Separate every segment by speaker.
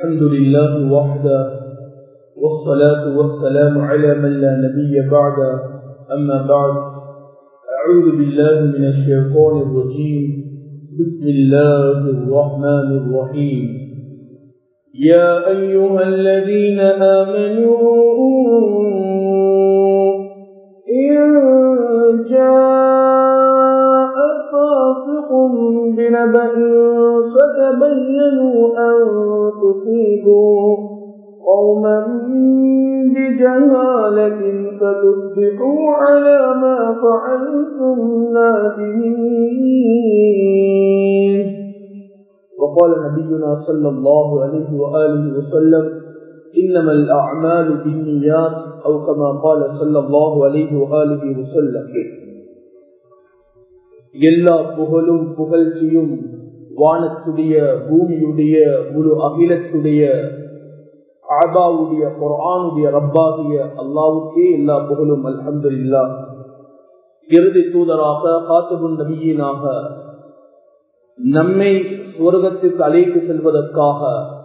Speaker 1: الحمد لله وحده والصلاة والسلام على من لا نبي بعده أما بعد أعوذ بالله من الشيطان الرجيم بسم الله الرحمن الرحيم يا أيها الذين آمنوا إن جاء فاسق بنبأ فتبينوا أن تصيبوا قوما بجهالة فتصبحوا على ما فعلتم نادمين وقال نبينا صلى الله عليه وآله وسلم إنما الأعمال بالنيات أو كما قال صلى الله عليه وآله وسلم எல்லா புகழும் புகழ்ச்சியும் வானத்துடைய பூமியுடைய முழு அகிலத்துடைய ஆபாவுடைய குரானுடைய ரப்பாகிய அல்லாவுக்கே எல்லா புகழும் அல்ஹம்து இல்லா இறுதி தூதராக காத்துபுன் நபியினாக நம்மை சுவர்க்கத்திற்கு அழைத்து செல்வதற்காக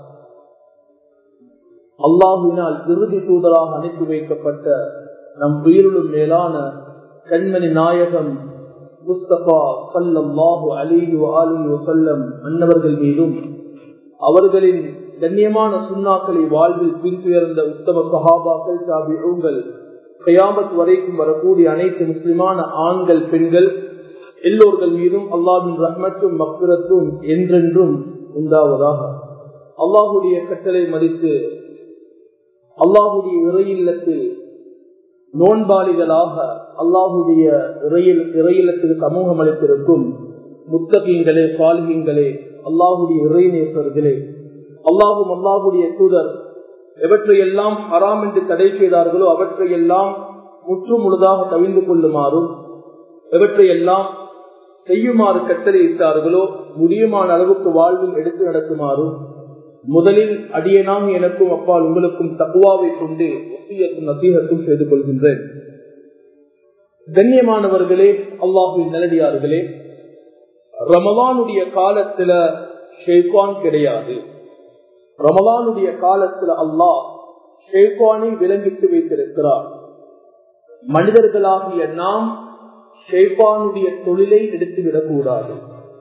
Speaker 1: அல்லாஹுவினால் இறுதி தூதராக அனுப்பி வைக்கப்பட்ட நம் உயிரிலும் மேலான கண்மணி நாயகம் முஸ்தபா சல்லாஹு அலிஹு அலி வசல்லம் அன்னவர்கள் மீதும் அவர்களின் கண்ணியமான சுண்ணாக்களை வாழ்வில் பின்துயர்ந்த உத்தம சஹாபாக்கள் சாபிகள் கயாமத் வரைக்கும் வரக்கூடிய அனைத்து முஸ்லிமான ஆண்கள் பெண்கள் எல்லோர்கள் மீதும் அல்லாவின் ரஹ்மத்தும் மக்ரத்தும் என்றென்றும் உண்டாவதாக அல்லாஹுடைய கட்டளை மதித்து அல்லாஹுடைய இறையில்லத்தில் நோன்பாளிகளாக அல்லாஹுடைய இறையில் இறையிலத்துக்கு சமூகம் அளித்திருக்கும் முத்தகீங்களே சாலிகங்களே அல்லாஹுடைய இறைநேசர்களே அல்லாஹும் அல்லாஹுடைய தூதர் எவற்றையெல்லாம் ஹராம் என்று தடை செய்தார்களோ அவற்றையெல்லாம் முற்று முழுதாக தவிர்ந்து கொள்ளுமாறும் எவற்றையெல்லாம் செய்யுமாறு கட்டளையிட்டார்களோ முடியுமான அளவுக்கு வாழ்வில் எடுத்து நடத்துமாறும் முதலில் அடியனாம் எனக்கும் அப்பால் உங்களுக்கும் தக்குவாவை கொண்டு ஒசியத்தும் நசீகத்தும் செய்து கொள்கின்றேன் கண்ணியமானவர்களே அல்லாஹின் நல்லடியார்களே ரமதானுடைய காலத்துல ஷேக்வான் கிடையாது ரமதானுடைய காலத்துல அல்லாஹ் ஷேக்வானை விளங்கிட்டு வைத்திருக்கிறார் மனிதர்களாகிய நாம் ஷேப்பானுடைய தொழிலை எடுத்துவிடக் கூடாது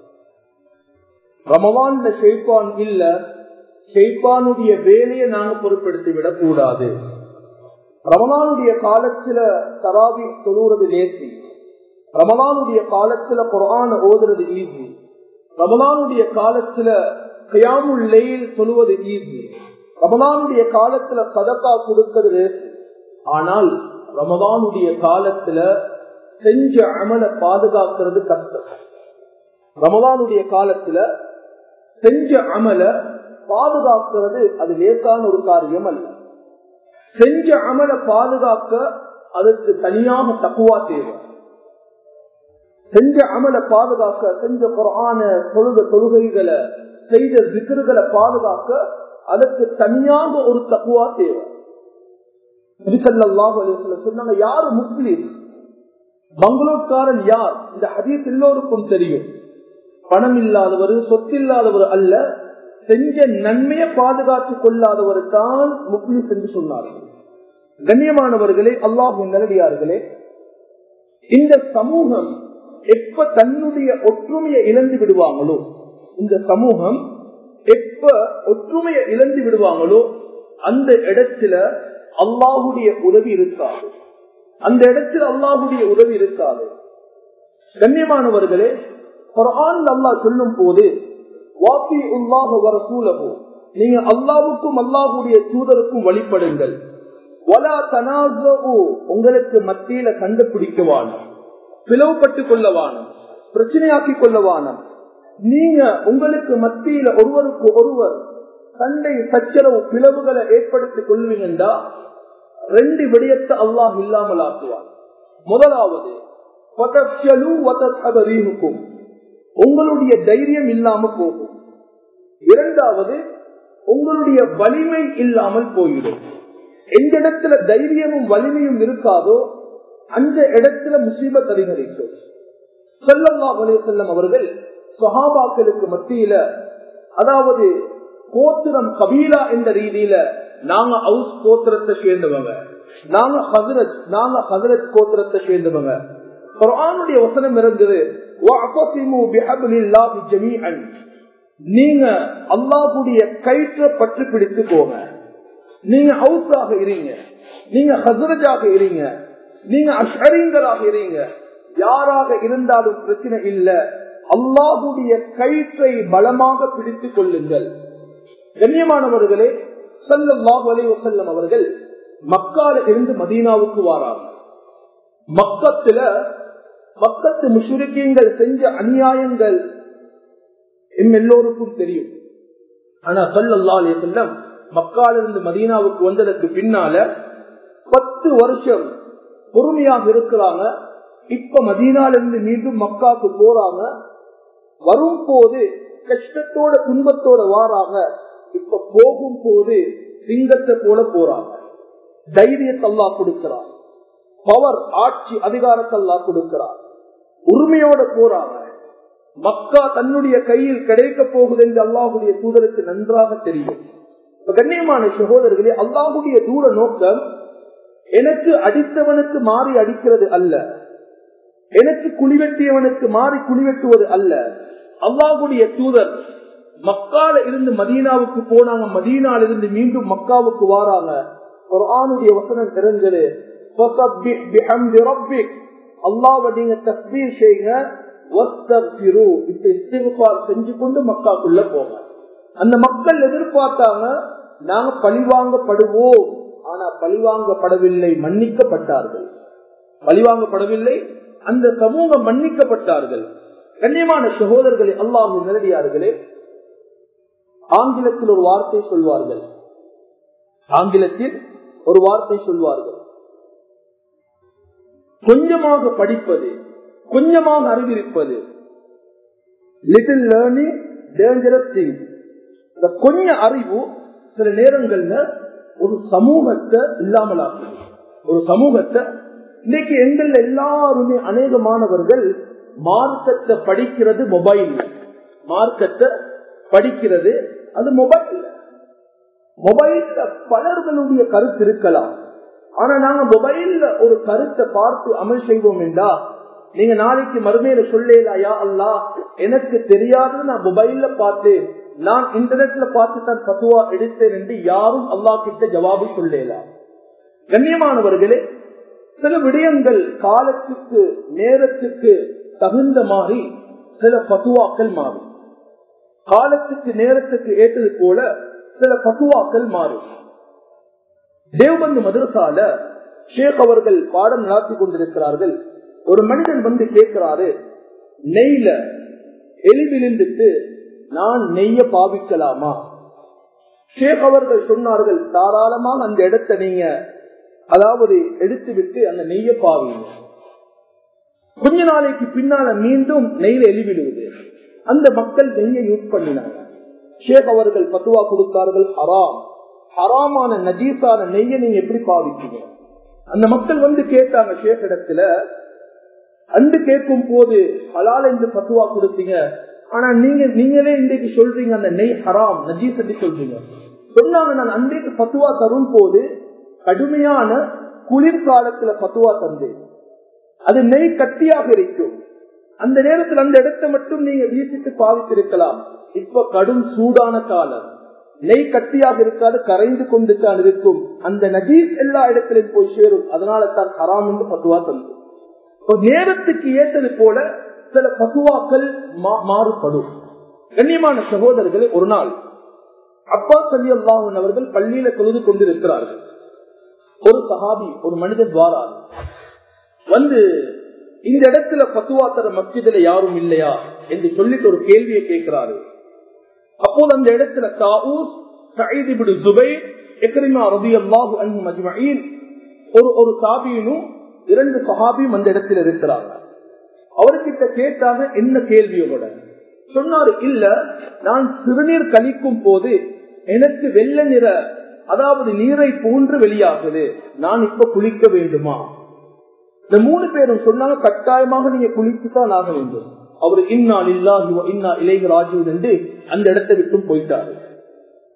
Speaker 1: ரமவான்ல ஷெய்பான் இல்ல ஷெய்பானுடைய வேலையை நாங்க பொருட்படுத்தி விடக் கூடாது ரமலானுடைய காலத்துல தராவி தொழுறது லேசி ரமலானுடைய காலத்துல குரான ஓதுறது ஈஸி ரமலானுடைய காலத்துல கயாமுல் லெயில் சொல்லுவது ஈஸி ரமலானுடைய காலத்துல சதக்கா கொடுக்கிறது லேசி ஆனால் ரமலானுடைய காலத்துல செஞ்ச அமல பாதுகாக்கிறது கஷ்டம் ரமலானுடைய காலத்துல செஞ்ச அமல பாதுகாக்கிறது அது லேசான ஒரு காரியம் அல்ல செஞ்ச அமல பாதுகாக்க அதற்கு தனியாக தக்குவா தேவை செஞ்ச அமல பாதுகாக்க செஞ்ச குரான தொழுக தொழுகைகளை செய்த விக்கிர்களை பாதுகாக்க அதற்கு தனியாக ஒரு தக்குவா தேவை சொன்னாங்க யாரு முஸ்லீம் பங்களூர்காரன் யார் இந்த ஹதீஸ் எல்லோருக்கும் தெரியும் பணம் இல்லாதவர் சொத்து இல்லாதவர் அல்ல செஞ்ச நன்மையை பாதுகாத்துக் கொள்ளாதவர் தான் முக்லிஸ் என்று சொன்னார்கள் கண்ணியமானவர்களே அல்லாஹு நல்லடியார்களே இந்த சமூகம் எப்ப தன்னுடைய ஒற்றுமையை இழந்து விடுவாங்களோ இந்த சமூகம் எப்ப ஒற்றுமையை இழந்து விடுவாங்களோ அந்த இடத்துல அல்லாஹுடைய உதவி இருக்காது அந்த இடத்தில் அல்லாஹுடைய உதவி இருக்காது கண்ணியமானவர்களே குரான் அல்லா சொல்லும் போது வாப்பி உல்லாஹ வர சூழகோ நீங்க அல்லாவுக்கும் அல்லாஹுடைய தூதருக்கும் வழிபடுங்கள் வலா தனாசோ உங்களுக்கு மத்தியில கண்டுபிடிக்கவான பிளவுபட்டுக் கொள்ளவான பிரச்சனையாக்கி கொள்ளவான நீங்க உங்களுக்கு மத்தியில ஒருவருக்கு ஒருவர் சண்டை சச்சரவு பிளவுகளை ஏற்படுத்திக் கொள்வீங்கண்டா ரெண்டு விடயத்தை அல்லாஹ் இல்லாமல் ஆக்குவார் முதலாவது உங்களுடைய தைரியம் இல்லாம போகும் இரண்டாவது உங்களுடைய வலிமை இல்லாமல் போயிடும் எந்த இடத்துல தைரியமும் வலிமையும் இருக்காதோ அந்த இடத்துல முசீபத் அதிகரிக்கும் சொல்லல்லா செல்லம் அவர்கள் சஹாபாக்களுக்கு மத்தியில அதாவது கோத்திரம் கபீலா என்ற ரீதியில நாங்க ஹவுஸ் கோத்திரத்தை சேர்ந்தவங்க நாங்க ஹசரத் நாங்க ஹசரத் கோத்திரத்தை சேர்ந்தவங்க குரானுடைய வசனம் இருந்தது நீங்க அல்லாஹுடைய கயிற்ற பற்றி பிடித்து போங்க நீங்க ஹவுஸாக இருங்க நீங்க ஹசரஜாக இருங்க நீங்க அஷரீங்களாக இருங்க யாராக இருந்தாலும் பிரச்சனை இல்ல அல்லாஹுடைய கயிற்றை பலமாக பிடித்துக் கொள்ளுங்கள் கண்ணியமானவர்களே சல்லாஹு அலி வசல்லம் அவர்கள் மக்கால இருந்து மதீனாவுக்கு வாராங்க மக்கத்துல மக்கத்து முஷுரிக்கீங்கள் செஞ்ச அநியாயங்கள் எல்லோருக்கும் தெரியும் ஆனா சல்லல்லா அலி செல்லம் மக்காலிருந்து மதீனாவுக்கு வந்ததற்கு பின்னால பத்து வருஷம் பொறுமையாக இருக்கிறாங்க இப்ப மதீனாலிருந்து மீண்டும் மக்காவுக்கு போறாங்க வரும் போது கஷ்டத்தோட துன்பத்தோட வாராங்க இப்ப போகும் போது சிங்கத்தை போல போறாங்க தைரியத்தல்லா கொடுக்கிறார் பவர் ஆட்சி அதிகாரத்தல்லா கொடுக்கிறார் உரிமையோட போறாங்க மக்கா தன்னுடைய கையில் கிடைக்க போகுது என்று அல்லாஹுடைய தூதருக்கு நன்றாக தெரியும் கண்ணியமான சகோதரர்களே அல்லாஹுடைய தூர நோக்கம் எனக்கு அடித்தவனுக்கு மாறி அடிக்கிறது அல்ல எனக்கு குழிவெட்டியவனுக்கு மாறி குழிவெட்டுவது அல்ல அல்லாஹுடைய தூதர் மக்கால இருந்து மதீனாவுக்கு போனாங்க மதீனால இருந்து மீண்டும் மக்காவுக்கு வாராங்க ஒரு ஆணுடைய வசனம் தெரிஞ்சது அல்லாவை நீங்க தஸ்பீர் செய்யுங்க செஞ்சு கொண்டு மக்காக்குள்ள போங்க அந்த மக்கள் எதிர்பார்த்தாங்க நாங்க பழிவாங்கப்படுவோம் ஆனா பழிவாங்கப்படவில்லை மன்னிக்கப்பட்டார்கள் பழிவாங்கப்படவில்லை அந்த சமூகம் மன்னிக்கப்பட்டார்கள் கண்ணியமான சகோதரர்களே அல்லாஹு நேரடியார்களே ஆங்கிலத்தில் ஒரு வார்த்தை சொல்வார்கள் ஆங்கிலத்தில் ஒரு வார்த்தை சொல்வார்கள் கொஞ்சமாக படிப்பது கொஞ்சமாக அறிவிருப்பது லிட்டில் லேர்னிங் டேஞ்சரஸ் திங்ஸ் இந்த கொஞ்ச அறிவு சில நேரங்கள்ல ஒரு சமூகத்தை இல்லாமல் ஒரு சமூகத்தை இன்னைக்கு எங்கள் எல்லாருமே அநேக மாணவர்கள் மார்க்கத்தை படிக்கிறது மொபைல் மார்க்கத்தை படிக்கிறது அது மொபைல் மொபைல்ல பலர்களுடைய கருத்து இருக்கலாம் ஆனா நாங்க மொபைல்ல ஒரு கருத்தை பார்த்து அமல் செய்வோம் என்றா நீங்க நாளைக்கு மறுமையில சொல்லலையா அல்லா எனக்கு தெரியாது நான் மொபைல்ல பார்த்து நான் இன்டர்நெட்ல பார்த்து தான் பத்துவா எடுத்தேன் என்று யாரும் அல்லா கிட்ட ஜவாபு சொல்லலாம் கண்ணியமானவர்களே சில விடயங்கள் காலத்துக்கு நேரத்துக்கு தகுந்த மாதிரி சில பத்துவாக்கள் மாறும் காலத்துக்கு நேரத்துக்கு ஏற்றது போல சில பத்துவாக்கள் மாறும் தேவபந்து மதரசால ஷேக் அவர்கள் பாடம் நடத்தி கொண்டிருக்கிறார்கள் ஒரு மனிதன் வந்து கேட்கிறாரு நெய்ல எலி விழுந்துட்டு நான் நெய்ய பாவிக்கலாமா ஷேக் அவர்கள் சொன்னார்கள் தாராளமாக அந்த இடத்தை நீங்க அதாவது எடுத்து விட்டு அந்த நெய்ய பாவீங்க கொஞ்ச நாளைக்கு பின்னால மீண்டும் நெய்ல எலிவிடுவது அந்த மக்கள் நெய்யை யூஸ் பண்ணினாங்க ஷேக் அவர்கள் பத்துவா கொடுத்தார்கள் ஹராம் ஹராமான நஜீசான நெய்ய நீங்க எப்படி பாவிச்சீங்க அந்த மக்கள் வந்து கேட்டாங்க ஷேக் இடத்துல அன்று கேட்கும் போது ஹலால் என்று பத்துவா கொடுத்தீங்க ஆனா நீங்க நீங்களே இன்றைக்கு சொல்றீங்க அந்த நெய் ஹராம் நஜீஸ் என்று சொல்றீங்க சொன்னாங்க நான் அன்றைக்கு பத்துவா தரும் போது கடுமையான குளிர்காலத்துல பத்துவா தந்தேன் அது நெய் கட்டியாக இருக்கும் அந்த நேரத்தில் அந்த இடத்தை மட்டும் நீங்க வீசிட்டு பாவித்திருக்கலாம் இப்ப கடும் சூடான காலம் நெய் கட்டியாக இருக்காது கரைந்து கொண்டு தான் இருக்கும் அந்த நஜீஸ் எல்லா இடத்திலும் போய் சேரும் அதனால தான் ஹராம் என்று பத்துவா தந்தோம் நேரத்துக்கு ஏற்றது போல சில பசுவாக்கள் மாறுபடும் கண்ணியமான சகோதரர்களே ஒரு நாள் அப்பா சல்லி அல்லாஹன் அவர்கள் பள்ளியில தொழுது கொண்டிருக்கிறார்கள் ஒரு சஹாபி ஒரு மனிதன் வாரார் வந்து இந்த இடத்துல பத்துவா தர மஸ்ஜிதுல யாரும் இல்லையா என்று சொல்லிட்டு ஒரு கேள்வியை கேட்கிறாரு அப்போது அந்த இடத்துல தாவூஸ் சயீது ஜுபை எக்ரிமா ரபி அல்லாஹு அன்பு மஜ்மீன் ஒரு ஒரு சாபியினும் இரண்டு சஹாபியும் அந்த இடத்துல இருக்கிறாங்க அவர்கிட்ட கேட்டாங்க என்ன கேள்வியோட சொன்னாரு இல்ல நான் சிறுநீர் கழிக்கும் போது எனக்கு வெள்ள நிற அதாவது நீரை போன்று வெளியாகுது நான் இப்ப குளிக்க வேண்டுமா இந்த மூணு பேரும் சொன்னாங்க கட்டாயமாக நீங்க குளித்துத்தான் ஆக வேண்டும் அவர் இன்னா இல்லாஹி இன்னா இளைய ராஜீவ் என்று அந்த இடத்தை விட்டும் போயிட்டாரு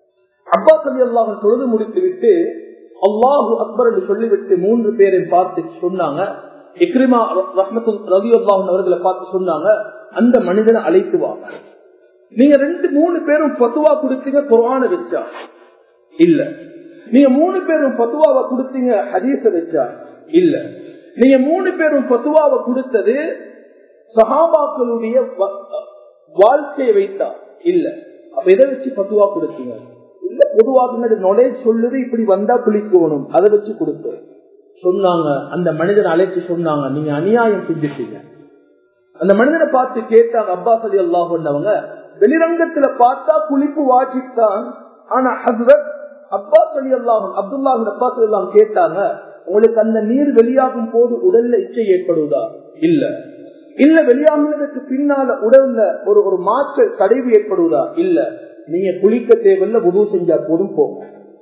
Speaker 1: அப்பாஸ் அலி அல்லாஹ் தொழுது முடித்து விட்டு அல்லாஹு அக்பர் என்று சொல்லிவிட்டு மூன்று பேரை பார்த்து சொன்னாங்க இக்ரிமா ரஹ்மத்து ரவி அல்லாஹன் அவர்களை பார்த்து சொன்னாங்க அந்த மனிதனை அழைத்து வாங்க நீங்க ரெண்டு மூணு பேரும் பத்துவா கொடுத்தீங்க குரான வச்சா இல்ல நீங்க மூணு பேரும் பத்துவாவை கொடுத்தீங்க ஹதீச வச்சா இல்ல நீங்க மூணு பேரும் பத்துவாவை கொடுத்தது சஹாபாக்களுடைய வாழ்க்கையை வைத்தா இல்ல அப்ப எதை வச்சு பத்துவா கொடுத்தீங்க இல்ல பொதுவாக நாலேஜ் சொல்லுது இப்படி வந்தா குளிக்கணும் அதை வச்சு கொடுத்து சொன்னாங்க அந்த மனிதனை அழைச்சு சொன்னாங்க நீங்க அநியாயம் செஞ்சுட்டீங்க அந்த மனிதனை பார்த்து கேட்டாங்க அப்பாஸ் அலி அல்லாஹ் வெளிரங்கத்துல பார்த்தா குளிப்பு வாஜித்தான் ஆனா ஹசரத் அப்பாஸ் அலி அல்லாஹன் அப்துல்லாஹின் அப்பாஸ் அலி அல்லாம் கேட்டாங்க உங்களுக்கு அந்த நீர் வெளியாகும் போது உடல்ல இச்சை ஏற்படுவதா இல்ல இல்ல வெளியாகினதுக்கு பின்னால உடல்ல ஒரு ஒரு மாற்ற கடைவு ஏற்படுவதா இல்ல நீங்க குளிக்க தேவையில்ல உதவு செஞ்சா போதும் போங்க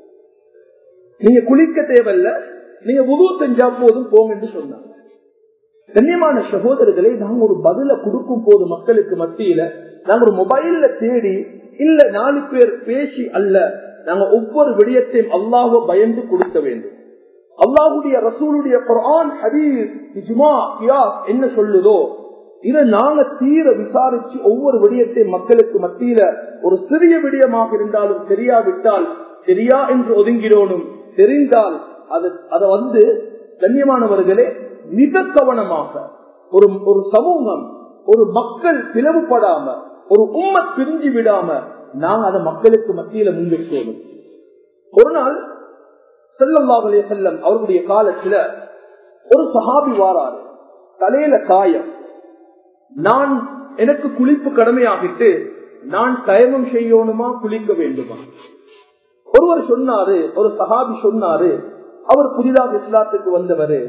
Speaker 1: நீங்க குளிக்க தேவையில்ல நீங்க உதவு செஞ்சா போதும் போங்க என்று சொன்னாங்க கண்ணியமான சகோதரர்களை நாங்க ஒரு பதில கொடுக்கும் போது மக்களுக்கு மத்தியில நாங்க ஒரு மொபைல்ல தேடி இல்ல நாலு பேர் பேசி அல்ல நாங்க ஒவ்வொரு விடயத்தையும் அல்லாஹ பயந்து கொடுக்க வேண்டும் அல்லாஹுடைய ரசூலுடைய குரான் ஹதீஸ் இஜ்மா கியாஸ் என்ன சொல்லுதோ இதை நாங்க தீர விசாரிச்சு ஒவ்வொரு விடயத்தையும் மக்களுக்கு மத்தியில ஒரு சிறிய விடயமாக இருந்தாலும் தெரியாவிட்டால் தெரியா என்று ஒதுங்கிறோனும் தெரிந்தால் அது அதை வந்து கண்ணியமானவர்களே மிக கவனமாக ஒரு ஒரு சமூகம் ஒரு மக்கள் பிளவுபடாம ஒரு உண்மை பிரிஞ்சு விடாம நாங்க அதை மக்களுக்கு மத்தியில முன்வைக்கணும் ஒரு நாள் செல்லம்லாவலே செல்லம் அவருடைய காலத்துல ஒரு சஹாபி வாராரு தலையில காயம் நான் எனக்கு குளிப்பு கடமையாகிட்டு நான் தயமம் செய்யணுமா குளிக்க வேண்டுமா ஒருவர் சொன்னாரு ஒரு சஹாபி சொன்னாரு அவர் புதிதாக இஸ்லாத்துக்கு வந்தவரு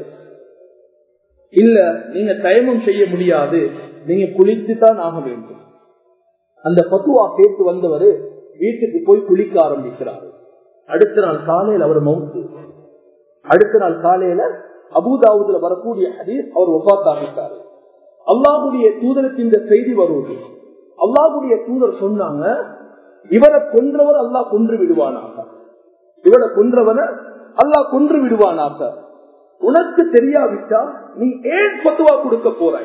Speaker 1: இல்ல நீங்க தயமம் செய்ய முடியாது நீங்க குளித்து தான் ஆக வேண்டும் அந்த பத்துவா கேட்டு வந்தவரு வீட்டுக்கு போய் குளிக்க ஆரம்பிக்கிறாரு அடுத்த நாள் காலையில் அவர் மவுத்து அடுத்த நாள் காலையில அபுதாவுதுல வரக்கூடிய ஹதீஸ் அவர் ஒப்பாத்தாகிட்டாரு அல்லாஹுடைய தூதருக்கு இந்த செய்தி வருவது அல்லாஹுடைய தூதர் சொன்னாங்க இவரை கொன்றவர் அல்லாஹ் கொன்று விடுவானாக இவரை கொன்றவனை அல்லாஹ் கொன்று விடுவானாக உனக்கு தெரியாவிட்டால் நீ ஏன் பத்துவா கொடுக்க போறாய்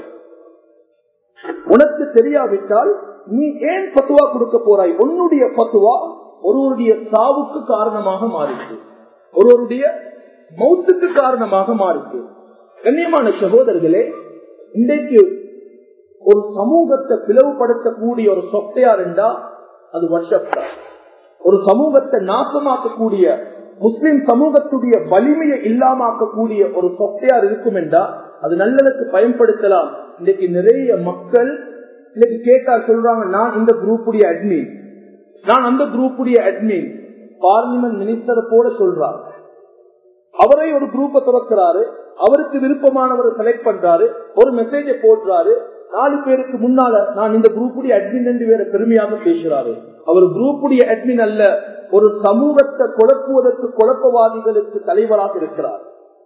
Speaker 1: உனக்கு தெரியாவிட்டால் நீ ஏன் பத்துவா கொடுக்க போறாய் உன்னுடைய பத்துவா ஒருவருடைய சாவுக்கு காரணமாக மாறிச்சு ஒருவருடைய மௌத்துக்கு காரணமாக மாறிச்சு கண்ணியமான சகோதரர்களே இன்றைக்கு ஒரு சமூகத்தை பிளவுபடுத்தக்கூடிய ஒரு சொத்தையார் என்றா அது வாட்ஸ்அப் தான் ஒரு சமூகத்தை நாசமாக்கக்கூடிய முஸ்லிம் சமூகத்துடைய வலிமையை இல்லாமக்கக்கூடிய ஒரு சொத்தையார் இருக்கும் என்றா அது நல்லதுக்கு பயன்படுத்தலாம் இன்னைக்கு நிறைய மக்கள் இன்னைக்கு கேட்டா சொல்றாங்க நான் இந்த குரூப்புடைய அட்மின் நான் அந்த குரூப்புடைய அட்மின் பார்லிமெண்ட் மினிஸ்டர் போல சொல்றாங்க அவரை ஒரு குரூப்பை துறக்கிறாரு அவருக்கு விருப்பமானவரை செலக்ட் பண்றாரு ஒரு மெசேஜை போடுறாரு நாலு பேருக்கு முன்னால நான் இந்த குரூப்புடைய அட்மின் என்று வேற பெருமையாக பேசுறாரு அவர் குரூப்புடைய அட்மின் அல்ல ஒரு சமூகத்தை குழப்புவதற்கு குழப்பவாதிகளுக்கு தலைவராக இருக்கிறார்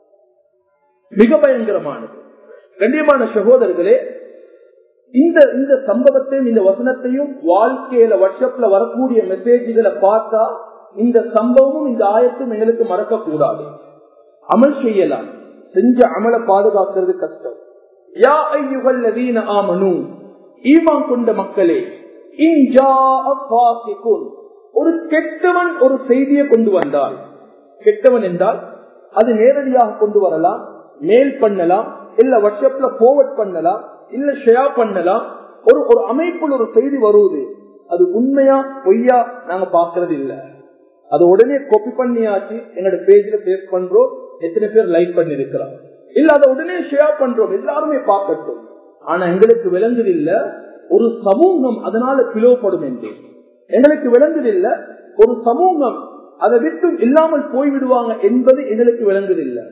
Speaker 1: மிக பயங்கரமானது கண்ணியமான சகோதரர்களே இந்த இந்த சம்பவத்தையும் இந்த வசனத்தையும் வாழ்க்கையில வாட்ஸ்அப்ல வரக்கூடிய மெசேஜ்களை பார்த்தா இந்த சம்பவமும் இந்த ஆயத்தும் எங்களுக்கு மறக்க கூடாது அமல் செய்யலாம் செஞ்ச அமலை பாதுகாக்கிறது கஷ்டம் யா ஐயுகள் ஆமனு ஈமான் கொண்ட மக்களே ஒரு கெட்டவன் ஒரு செய்தியை கொண்டு வந்தால் கெட்டவன் என்றால் அது நேரடியாக கொண்டு வரலாம் மேல் பண்ணலாம் இல்ல வாட்ஸ்அப்ல போவர்ட் பண்ணலாம் இல்ல ஷேர் பண்ணலாம் ஒரு ஒரு அமைப்புல ஒரு செய்தி வருவது அது உண்மையா பொய்யா நாங்க பாக்குறது இல்ல அது உடனே காப்பி பண்ணியாச்சு எங்களோட பேஜ்ல பேஸ் பண்றோம் எத்தனை பேர் லைக் பண்ணி இருக்கிறோம் இல்ல அதை உடனே ஷேர் பண்றோம் எல்லாருமே பார்க்கட்டும் ஆனா எங்களுக்கு விளங்குது இல்ல ஒரு சமூகம் அதனால பிளவுபடும் என்று எங்களுக்கு விளங்குது இல்ல ஒரு சமூகம் அதை விட்டு இல்லாமல் போய்விடுவாங்க என்பது எங்களுக்கு விளங்குது இல்ல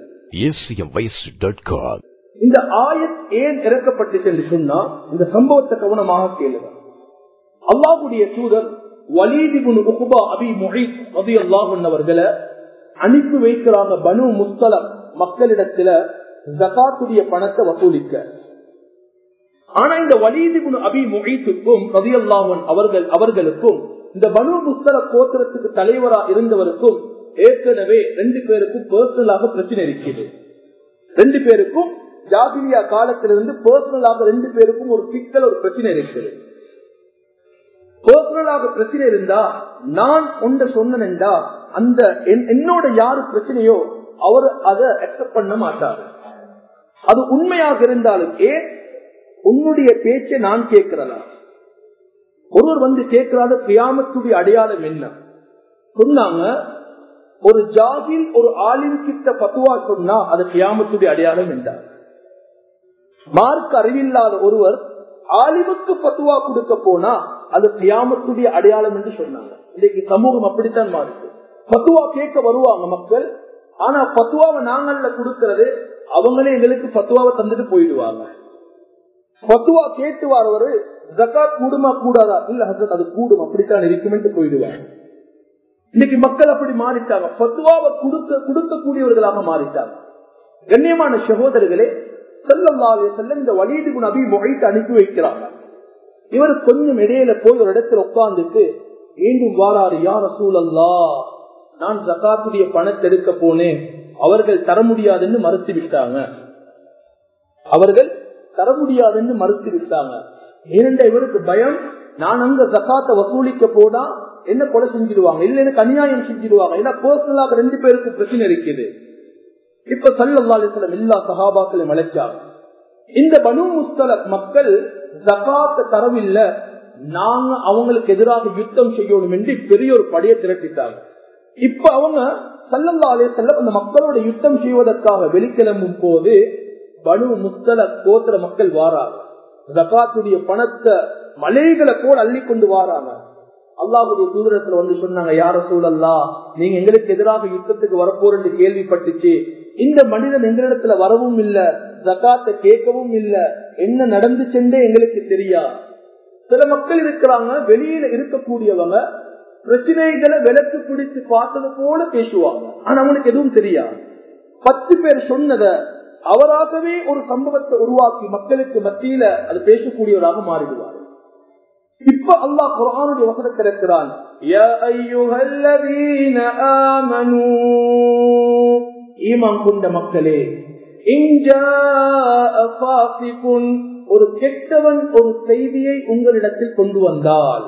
Speaker 1: இந்த ஆயத் ஏன் இறக்கப்பட்டுச்சு என்று சொன்னா இந்த சம்பவத்தை கவனமாக கேளுங்க அல்லாஹுடைய தூதர் வலீதிபுன் உகுபா அபி மொஹித் அபி அல்லாஹுன்னவர்களை அனுப்பி வைக்கிறாங்க பனு முஸ்தலம் மக்களிடத்துல ஜகாத்துடைய பணத்தை வசூலிக்க ஆனா இந்த வலீதிபுன் அபி மொஹித்துக்கும் ரவி அல்லாஹன் அவர்கள் அவர்களுக்கும் இந்த பனு புஸ்தர கோத்திரத்துக்கு தலைவரா இருந்தவருக்கும் ஏற்கனவே ரெண்டு பேருக்கும் பர்சனலாக பிரச்சனை இருக்குது ரெண்டு பேருக்கும் ஜாகிலியா காலத்திலிருந்து பர்சனலாக ரெண்டு பேருக்கும் ஒரு சிக்கல் ஒரு பிரச்சனை இருக்குது பர்சனலாக பிரச்சனை இருந்தா நான் ஒன்று சொன்னேன்டா அந்த என்னோட யாரு பிரச்சனையோ அவர் அதை அக்செப்ட் பண்ண மாட்டாரு அது உண்மையாக இருந்தாலும் ஏன் உன்னுடைய பேச்சை நான் கேட்கிறதா ஒருவர் வந்து கேட்கிறாத கியாமத்துடைய அடையாளம் என்ன சொன்னாங்க ஒரு ஜாகில் ஒரு ஆலிம் கிட்ட பத்துவா சொன்னா அது கியாமத்துடைய அடையாளம் என்றார் மார்க் அறிவில்லாத ஒருவர் ஆலிமுக்கு பத்துவா கொடுக்க போனா அது கியாமத்துடைய அடையாளம் என்று சொன்னாங்க இன்னைக்கு சமூகம் அப்படித்தான் மாறுது பத்துவா கேட்க வருவாங்க மக்கள் ஆனா பத்துவாவை நாங்கள்ல கொடுக்கறது அவங்களே எங்களுக்கு பத்துவாவை தந்துட்டு போயிடுவாங்க பத்துவா கேட்டு வரவரு ஜக்காத் கூடுமா கூடாதா இல்ல ஹசரத் அது கூடும் அப்படித்தான் இருக்கும் போயிடுவாங்க இன்னைக்கு மக்கள் அப்படி மாறிட்டாங்க பத்துவாவை கொடுக்க கொடுக்கக்கூடியவர்களாக மாறிட்டாங்க கண்ணியமான சகோதரர்களே செல்லல்லாவே செல்ல இந்த வலியுறு குண அபி முகைத்து அனுப்பி வைக்கிறாங்க இவர் கொஞ்சம் இடையில போய் ஒரு இடத்துல உட்கார்ந்துட்டு மீண்டும் வாராரு யார சூழல்லா நான் ஜக்காத்துடைய பணத்தை எடுக்க போனேன் அவர்கள் தர முடியாதுன்னு மறுத்து விட்டாங்க அவர்கள் தர முடியாதுன்னு மறுத்து விட்டாங்க ஏனென்ற இவருக்கு பயம் நான் அங்க ஜக்காத்தை வசூலிக்க போனா என்ன கொலை செஞ்சிடுவாங்க இல்ல எனக்கு அநியாயம் செஞ்சிடுவாங்க ஏன்னா பர்சனலாக ரெண்டு பேருக்கும் பிரச்சனை இருக்குது இப்ப சல்லாஸ்லம் எல்லா சகாபாக்களையும் அழைச்சாங்க இந்த பனு முஸ்தலக் மக்கள் ஜக்காத்த தரவில்லை நாங்க அவங்களுக்கு எதிராக யுத்தம் செய்யணும் என்று பெரிய ஒரு படையை திரட்டிட்டாங்க இப்ப அவங்க சல்லல்லா அலே செல்லம் அந்த மக்களோட யுத்தம் செய்வதற்காக வெளிக்கிளம்பும் போது பனு முஸ்தல கோத்திர மக்கள் வாராங்க ஜக்காத்துடைய பணத்தை மலைகளை போல் அள்ளி கொண்டு வாராங்க அல்லாஹுடைய தூதரத்துல வந்து சொன்னாங்க யார சூழல்லா நீங்க எங்களுக்கு எதிராக யுத்தத்துக்கு வரப்போறது கேள்விப்பட்டுச்சு இந்த மனிதன் எங்களிடத்துல வரவும் இல்ல ஜக்காத்தை கேட்கவும் இல்ல என்ன நடந்து சென்றே எங்களுக்கு தெரியா சில மக்கள் இருக்கிறாங்க வெளியில இருக்கக்கூடியவங்க பிரச்சனைகளை விலக்கு பிடித்து பார்த்தது போல பேசுவாங்க ஆனா அவனுக்கு எதுவும் தெரியாது பத்து பேர் சொன்னத அவராகவே ஒரு சம்பவத்தை உருவாக்கி மக்களுக்கு மத்தியில அது பேசக்கூடியவராக மாறிடுவார் இப்ப அல்லாஹ் குரானுடைய வசனத்தில் இருக்கிறான் ஈமான் கொண்ட மக்களே ஒரு கெட்டவன் ஒரு செய்தியை உங்களிடத்தில் கொண்டு வந்தால்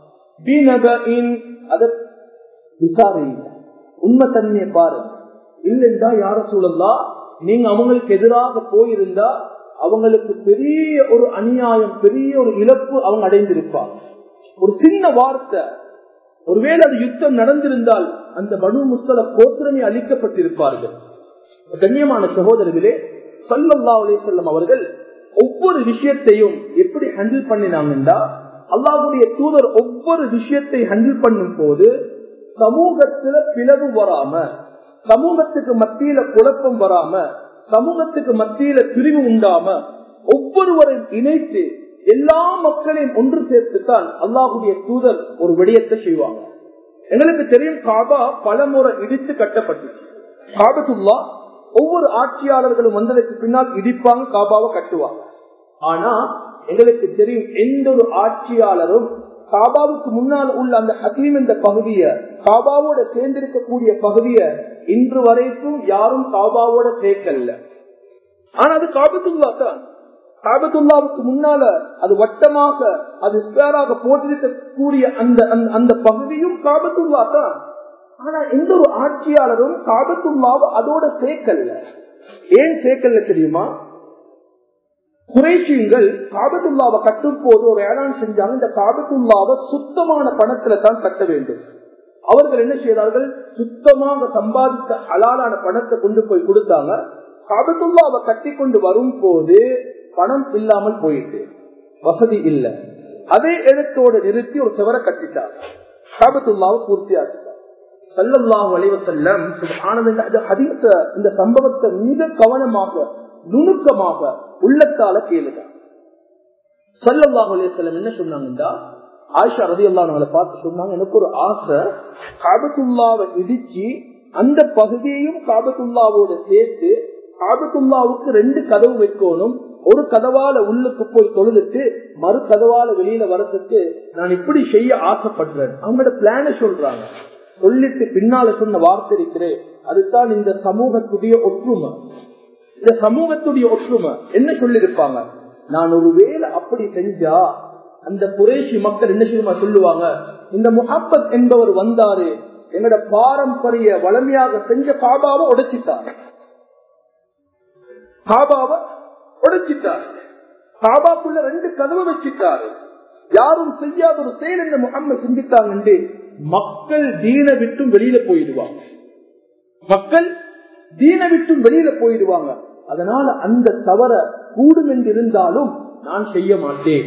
Speaker 1: விசாரிங்க உண்மை தன்மையை பாருங்க இல்லைண்டா யார சூழல்லா நீங்க அவங்களுக்கு எதிராக போயிருந்தா அவங்களுக்கு பெரிய ஒரு அநியாயம் பெரிய ஒரு இழப்பு அவங்க அடைந்திருப்பாங்க ஒரு சின்ன வார்த்தை ஒருவேளை அது யுத்தம் நடந்திருந்தால் அந்த மனு முஸ்தல கோத்திரமே அளிக்கப்பட்டிருப்பார்கள் கண்ணியமான சகோதரர்களே சல்லல்லா அலே செல்லம் அவர்கள் ஒவ்வொரு விஷயத்தையும் எப்படி ஹேண்டில் பண்ணினாங்கன்னா அல்லாஹுடைய தூதர் ஒவ்வொரு விஷயத்தை ஹேண்டில் பண்ணும் போது சமூகத்துல பிளவு வராம சமூகத்துக்கு மத்தியில குழப்பம் வராம சமூகத்துக்கு மத்தியில பிரிவு உண்டாம ஒவ்வொருவரையும் இணைத்து எல்லா மக்களையும் ஒன்று சேர்த்துத்தான் அல்லாஹுடைய தூதர் ஒரு விடயத்தை செய்வாங்க எங்களுக்கு தெரியும் காபா பல முறை இடித்து கட்டப்பட்டுச்சு காபத்துல்லா ஒவ்வொரு ஆட்சியாளர்களும் வந்ததுக்கு பின்னால் இடிப்பாங்க காபாவை கட்டுவாங்க ஆனா எங்களுக்கு தெரியும் எந்த ஒரு ஆட்சியாளரும் காபாவுக்கு முன்னால் உள்ள அந்த ஹதீம் என்ற பகுதிய காபாவோட சேர்ந்திருக்கக்கூடிய பகுதிய இன்று வரைக்கும் யாரும் காபாவோட சேர்க்கல ஆனா அது காபத்துல்லா தான் காபத்துல்லாவுக்கு முன்னால அது வட்டமாக அது ஸ்கேராக போட்டிருக்கக்கூடிய அந்த அந்த பகுதியும் காபத்துல்லா தான் ஆனா எந்த ஒரு ஆட்சியாளரும் காபத்துல்லாவை அதோட சேர்க்கல ஏன் சேர்க்கல தெரியுமா குறைஷியங்கள் காபத்துல்லாவை கட்டும் போது ஒரு ஏழான் செஞ்சாங்க இந்த காபத்துல்லாவை சுத்தமான பணத்துல தான் கட்ட வேண்டும் அவர்கள் என்ன செய்தார்கள் சுத்தமாக சம்பாதித்த ஹலாலான பணத்தை கொண்டு போய் கொடுத்தாங்க காபத்துல்லாவை கட்டி கொண்டு வரும் போது பணம் இல்லாமல் போயிட்டு வசதி இல்ல அதே இடத்தோடு நிறுத்தி ஒரு சிவரை கட்டிட்டார் காபத்துல்லாவை பூர்த்தி ஆக்கிட்டார் சல்லல்லாஹு அலைவசல்லம் ஹதீஸ இந்த சம்பவத்தை மிக கவனமாக நுணுக்கமாக உள்ளத்தால கேளுங்க சல்லல்லாஹு அலைவசல்லம் என்ன சொன்னாங்கன்னா ஆயிஷா ரதி அல்லாஹங்களை பார்த்து சொன்னாங்க எனக்கு ஒரு ஆசை காபத்துல்லாவை இடிச்சு அந்த பகுதியையும் காபத்துல்லாவோட சேர்த்து காபத்துல்லாவுக்கு ரெண்டு கதவு வைக்கணும் ஒரு கதவால உள்ளுக்கு போய் தொழுதுட்டு மறு கதவால வெளியில வரதுக்கு நான் இப்படி செய்ய ஆசைப்படுறேன் அவங்களோட பிளான சொல்றாங்க சொல்லிட்டு பின்னால சொன்ன வார்த்தை இருக்கிறேன் அதுதான் இந்த சமூகத்துடைய ஒற்றுமை இந்த சமூகத்துடைய ஒற்றுமை என்ன சொல்லிருப்பாங்க நான் ஒரு வேலை அப்படி செஞ்சா அந்த குரேஷி மக்கள் என்ன செய்யுமா சொல்லுவாங்க இந்த முகப்பத் என்பவர் வந்தாரு எங்கட பாரம்பரிய வளமையாக செஞ்ச காபாவை உடைச்சிட்டார் காபாவை உடைச்சிட்டார் காபாக்குள்ள ரெண்டு கதவை வச்சிட்டாரு யாரும் செய்யாத ஒரு செயல் இந்த முகம்மது செஞ்சுட்டாங்க மக்கள் தீன விட்டும் வெளியில போயிடுவாங்க மக்கள் தீன விட்டும் வெளியில போயிடுவாங்க அதனால அந்த தவற கூடும் என்று இருந்தாலும் நான் செய்ய மாட்டேன்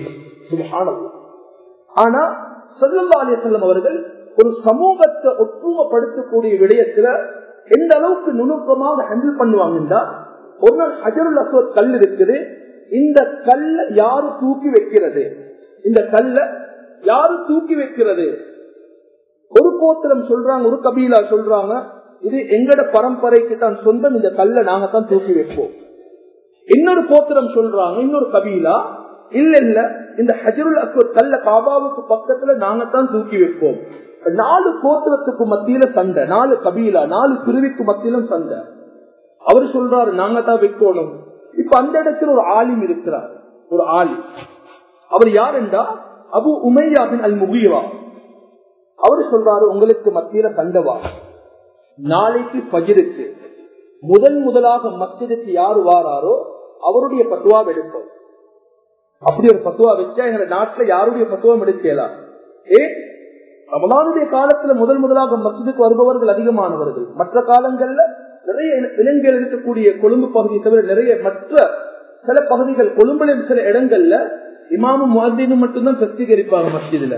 Speaker 1: ஆனா செல்லல்லாலே செல்லம் அவர்கள் ஒரு சமூகத்தை ஒற்றுமைப்படுத்தக்கூடிய விடயத்துல எந்த அளவுக்கு நுணுக்கமாக ஹேண்டில் பண்ணுவாங்கன்னா ஒரு நாள் ஹஜருல் அஸ்வத் கல் இருக்குது இந்த கல்ல யாரு தூக்கி வைக்கிறது இந்த கல்ல யாரு தூக்கி வைக்கிறது ஒரு கோத்திரம் சொல்றாங்க ஒரு கபீலா சொல்றாங்க இது எங்கட பரம்பரைக்கு தான் சொந்தம் இந்த கல்ல நாங்க தான் தூக்கி வைப்போம் இன்னொரு கோத்திரம் சொல்றாங்க இன்னொரு கபீலா இல்ல இல்ல இந்த ஹஜருல் அஸ்வத் கல்ல காபாவுக்கு பக்கத்துல நாங்க தான் தூக்கி வைப்போம் நாலு கோத்திரத்துக்கு மத்தியில சண்டை நாலு கபீலா நாலு பிரிவுக்கு மத்தியிலும் சண்டை அவர் சொல்றாரு நாங்க தான் வைக்கணும் இப்ப அந்த இடத்துல ஒரு ஆலிம் இருக்கிறார் ஒரு ஆலிம் அவர் யார் என்றா அபு உமையாபின் அல் முகிவா அவர் சொல்றாரு உங்களுக்கு மத்தியில சண்டவா நாளைக்கு பஜிருக்கு முதன் முதலாக மஸ்ஜிதுக்கு யாரு வாராரோ அவருடைய பத்துவா எடுப்போம் அப்படி ஒரு பத்துவா வச்சா எங்க நாட்டுல யாருடைய பத்துவம் எடுக்கலாம் ஏ ரமலானுடைய காலத்துல முதல் முதலாக மஸ்ஜிதுக்கு வருபவர்கள் அதிகமானவர்கள் மற்ற காலங்கள்ல நிறைய இளைஞர்கள் இருக்கக்கூடிய கொழும்பு பகுதியை தவிர நிறைய மற்ற சில பகுதிகள் கொழும்புல சில இடங்கள்ல இமாமும் முஹத்தினும் மட்டும்தான் பிரஸ்தீகரிப்பாங்க மஸ்ஜிதுல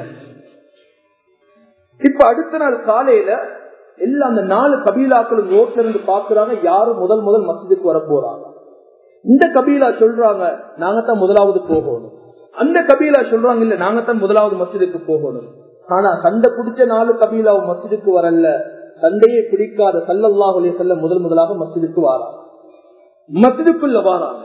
Speaker 1: இப்ப அடுத்த நாள் காலையில எல்லா அந்த நாலு கபீலாக்களும் ரோட்ல இருந்து பாக்குறாங்க யாரும் முதல் முதல் மஸ்ஜிதுக்கு வர போறாங்க இந்த கபீலா சொல்றாங்க நாங்க தான் முதலாவது போகணும் அந்த கபீலா சொல்றாங்க இல்ல நாங்க தான் முதலாவது மஸ்ஜிதுக்கு போகணும் ஆனா சண்டை பிடிச்ச நாலு கபீலாவும் மஸ்ஜிதுக்கு வரல சண்டையை பிடிக்காத சல்லல்லாஹுலே செல்ல முதல் முதலாக மஸ்ஜிதுக்கு வாராங்க மஸ்ஜிதுக்குள்ள வாராங்க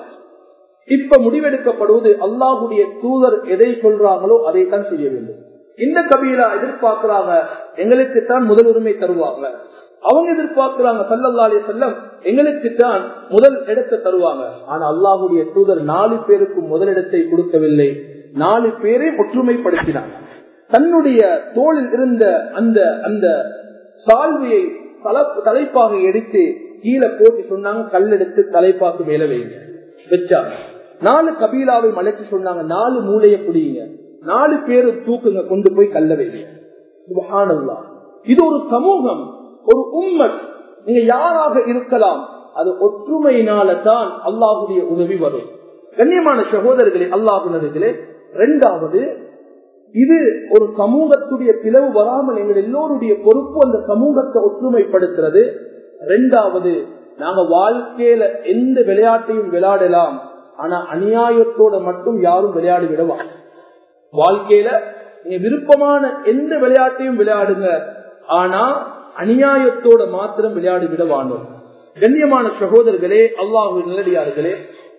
Speaker 1: இப்ப முடிவெடுக்கப்படுவது அல்லாஹுடைய தூதர் எதை சொல்றாங்களோ அதை தான் செய்ய வேண்டும் இந்த கபீலா எதிர்பார்க்கிறாங்க எங்களுக்கு தான் முதல் உரிமை தருவாங்க அவங்க எதிர்பார்க்கிறாங்க சல்லல்லாலே செல்லம் எங்களுக்கு தான் முதல் இடத்தை தருவாங்க ஆனா அல்லாஹுடைய தூதர் நாலு பேருக்கு முதலிடத்தை கொடுக்கவில்லை நாலு பேரை ஒற்றுமைப்படுத்தினாங்க தன்னுடைய தோளில் இருந்த அந்த அந்த சால்வையை தலைப்பாக எடுத்து கீழே போட்டு சொன்னாங்க கல்லெடுத்து தலைப்பாக்கு மேல வைங்க வச்சாங்க நாலு கபீலாவை மலைச்சு சொன்னாங்க நாலு மூளைய புடியுங்க நாலு பேரு தூக்குங்க கொண்டு போய் கல்ல வைங்க சுபஹானல்லா இது ஒரு சமூகம் ஒரு உம்மத் நீங்க யாராக இருக்கலாம் அது ஒற்றுமையினால தான் அல்லாஹுடைய உதவி வரும் கண்ணியமான சகோதரர்களே அல்லாஹுனர்களே இரண்டாவது இது ஒரு சமூகத்துடைய பிளவு வராமல் எங்கள் எல்லோருடைய பொறுப்பு அந்த சமூகத்தை ஒற்றுமைப்படுத்துறது ரெண்டாவது நாங்க வாழ்க்கையில எந்த விளையாட்டையும் விளையாடலாம் ஆனா அநியாயத்தோட மட்டும் யாரும் விளையாடி விடலாம் வாழ்க்கையில நீங்க விருப்பமான எந்த விளையாட்டையும் விளையாடுங்க ஆனா அநியாயத்தோட மாத்திரம் விளையாடி விட வாணும் கண்ணியமான சகோதரர்களே அல்லாஹு நிலடியார்களே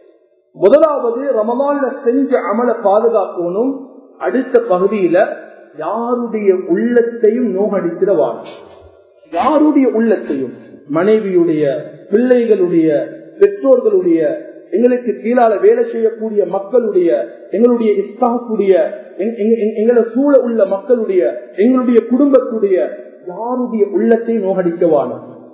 Speaker 1: முதலாவது ரமமான்ல செஞ்ச அமல பாதுகாக்கணும் அடுத்த பகுதியில யாருடைய உள்ளத்தையும் நோகடித்திடவான் யாருடைய உள்ளத்தையும் மனைவியுடைய பிள்ளைகளுடைய பெற்றோர்களுடைய எங்களுக்கு கீழால வேலை செய்யக்கூடிய மக்களுடைய எங்களுடைய இஸ்தாஃபுடைய எங்களை சூழ உள்ள மக்களுடைய எங்களுடைய குடும்பத்துடைய யாருடைய உள்ளத்தை நோகடிக்கவான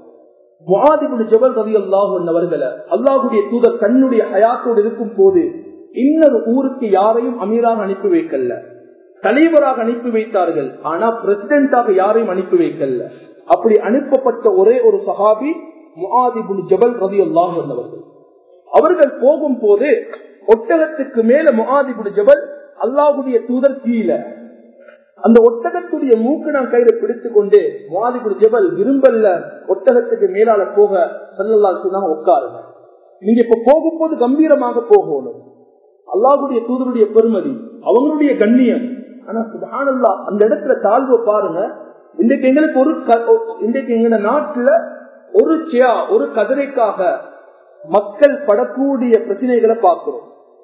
Speaker 1: ஜபல் ரவி அல்லாஹு அவர்களை அல்லாஹுடைய தூதர் தன்னுடைய ஹயாத்தோடு இருக்கும் போது இன்னொரு ஊருக்கு யாரையும் அமீராக அனுப்பி வைக்கல தலைவராக அனுப்பி வைத்தார்கள் ஆனா பிரசிடென்டாக யாரையும் அனுப்பி வைக்கல அப்படி அனுப்பப்பட்ட ஒரே ஒரு சஹாபி முஹாதிபுல் ஜபல் ரதி அல்லாஹ் அவர்கள் அவர்கள் போகும் போது ஒட்டகத்துக்கு மேல முஹாதிபுல் ஜபல் அல்லாஹுடைய தூதர் கீழே அந்த ஒட்டகத்துடைய மூக்கு நான் கையில பிடித்துக் கொண்டு முஹாதிபுல் ஜபல் விரும்பல்ல ஒட்டகத்துக்கு மேலால போக செல்லலாம் உட்காருங்க நீங்க இப்ப போகும்போது கம்பீரமாக போகணும் அல்லாஹுடைய தூதருடைய பெருமதி அவங்களுடைய கண்ணியம் ஆனா சுபானல்லா அந்த இடத்துல தாழ்வு பாருங்க இன்றைக்கு எங்களுக்கு ஒரு இன்றைக்கு எங்க நாட்டுல ஒரு சியா ஒரு கதிரைக்காக மக்கள் படக்கூடிய பிரச்சனைகளை பார்க்கிறோம்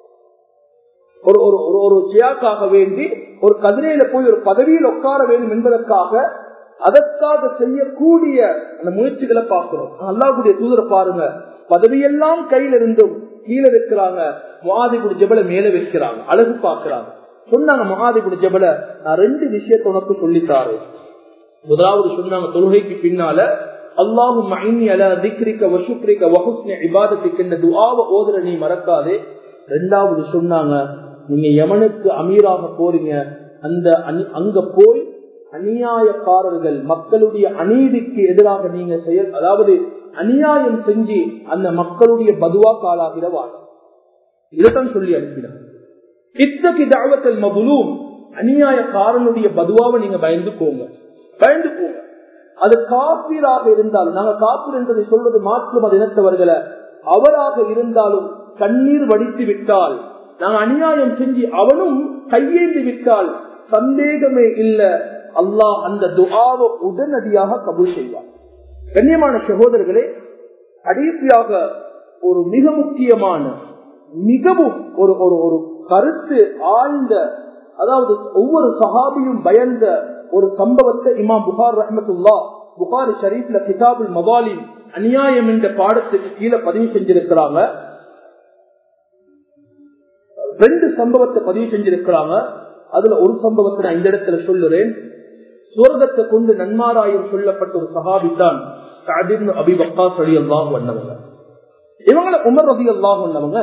Speaker 1: ஒரு ஒரு ஒரு ஒரு சியாக்காக வேண்டி ஒரு கதிரையில போய் ஒரு பதவியில் உட்கார வேண்டும் என்பதற்காக அதற்காக செய்யக்கூடிய அந்த முயற்சிகளை பார்க்கிறோம் அல்லாஹ்வுடைய தூதரை பாருங்க பதவியெல்லாம் கையில இருந்தும் கீழே இருக்கிறாங்க மாதிபுடி ஜபல மேல வைக்கிறாங்க அழகு பார்க்கிறாங்க சொன்னாங்க மகாதிபுடி ஜபல நான் ரெண்டு விஷயத்தை உனக்கு சொல்லித்தாரு முதலாவது சொன்னாங்க தொழுகைக்கு பின்னால அல்லாஹும் ஓதுற நீ மறக்காதே ரெண்டாவது சொன்னாங்க நீங்க யமனுக்கு அமீராக போறீங்க அந்த அனி- அங்க போய் அநியாயக்காரர்கள் மக்களுடைய அநீதிக்கு எதிராக நீங்க செயல் அதாவது அநியாயம் செஞ்சு அந்த மக்களுடைய பதுவா காலாகிடவாங்க இதைத்தான் சொல்லி அனுப்பினார் இத்தகைய தாவத்தல் மபுலூம் அநியாயக்காரனுடைய பதுவாவை நீங்க பயந்து போங்க பயந்து போங்க அது காப்பீராக இருந்தாலும் நாங்க காப்பீர் என்பதை சொல்வது மாற்று மத இனத்தவர்களை அவராக இருந்தாலும் கண்ணீர் வடித்து விட்டால் நாங்க அநியாயம் செஞ்சு அவனும் கையேந்தி விட்டால் சந்தேகமே இல்ல அல்லாஹ் அந்த துஆவை உடனடியாக கபூல் செய்வார் கண்ணியமான சகோதரர்களே கடைசியாக ஒரு மிக முக்கியமான மிகவும் ஒரு ஒரு ஒரு கருத்து ஆழ்ந்த அதாவது ஒவ்வொரு சஹாபியும் பயந்த ஒரு சம்பவத்தை இமாம் புகார் ரஹமத்துல்லா புகாரி ஷரீப்ல கிதாபுல் மவாலின் அநியாயம் என்ற பாடத்துக்கு கீழே பதிவு செஞ்சிருக்கிறாங்க ரெண்டு சம்பவத்தை பதிவு செஞ்சிருக்கிறாங்க அதுல ஒரு சம்பவத்தை நான் இந்த இடத்துல சொல்லுறேன் சுவர்க்கத்தை கொண்டு நன்மாராயம் சொல்லப்பட்ட ஒரு சஹாபி தான் அபி வக்காஸ் அலி அல்லாஹ் வந்தவங்க இவங்களை உமர் ரதி அல்லாஹ் வந்தவங்க